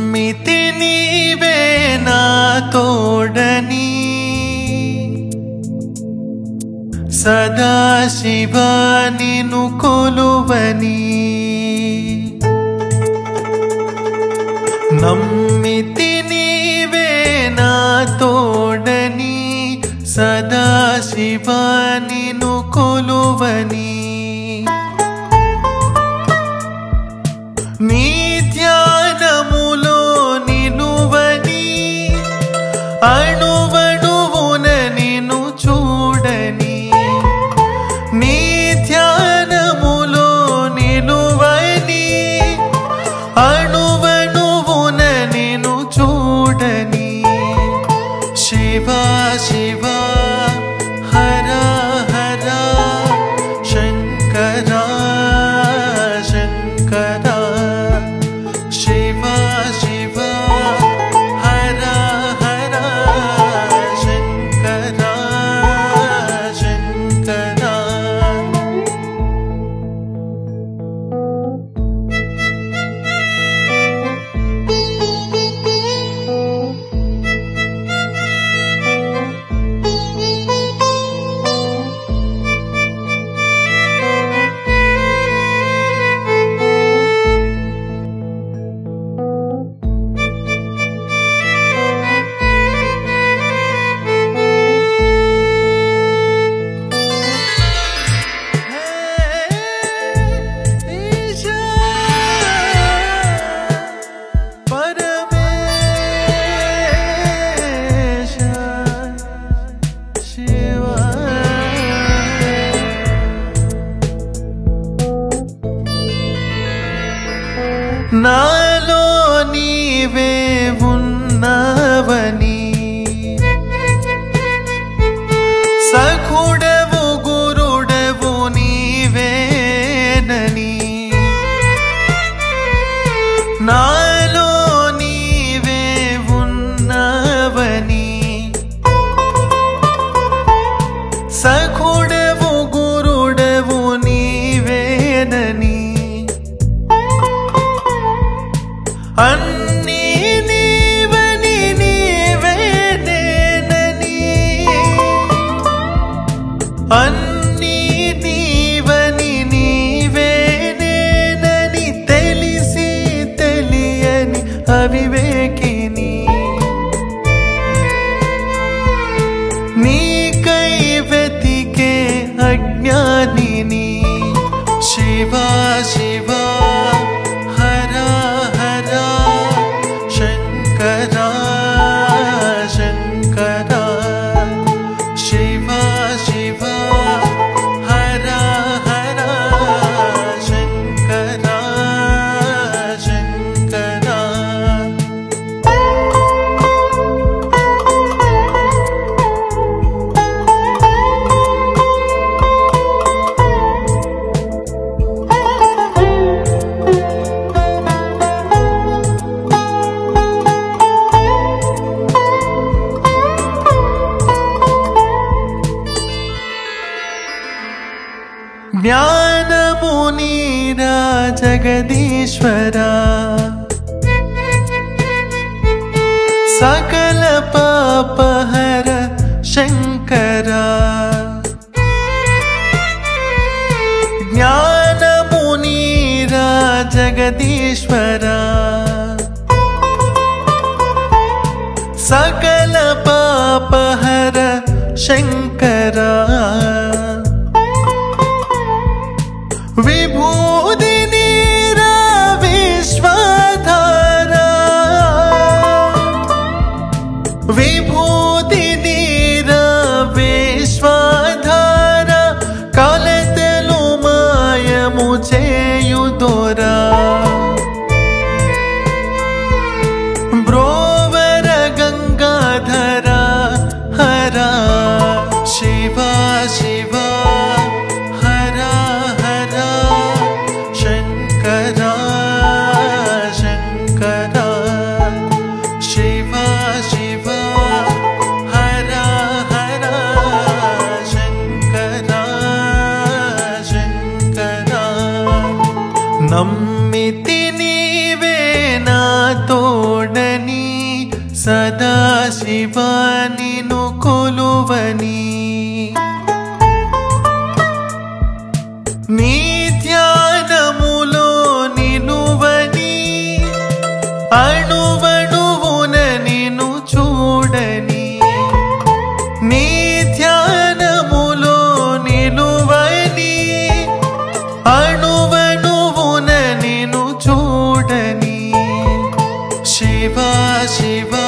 నమ్మితి నీవే నా తోడని సదా శివానిను కొలువని నమ్మితి నీవే నా తోడని సదా శివానిను కొలువని నీ ధ్యానములో నిలువని అణువణువున నిన్ను చూడని నీ ధ్యానములో నిలువని అణువణువున నిన్ను చూడని శివ శివ హర హర శంకర శంకర శివ శివ హర హర శంకర శంకర నాలో నీవే ఉన్నవని సఖుడవు గురుడవు నీవేనని నాలో నీవే ఉన్నవని సఖుడవు గురుడవు నీవేనని అన్నీ నీవని నీవేనేనని అన్నీ నీవని నీవేనేనని తెలిసి తెలియని అవివేకిని నీకై వెతికే అజ్ఞానిని శివ శివ హర హర శంకర శంకర శివ శివ హర హర శంకర శంకర జ్ఞానమునీరా జగదీశ్వరా సకల పాపహర శంకరా జ్ఞానమునీరా జగదీశ్వరా సకల పాపహర శంకరా విభూది నీరా విశ్వధారా విభూతి నీరా విశ్వధార కలతలు మాయము చేయుదోరా బ్రోవర గంగాధర హర సదా శివ నిను కొలువని నీ ధ్యానములో నిలువని అణువణువున నిను చూడని నీ ధ్యానములో నిలువని అణువణువున నిను చూడని శివ శివ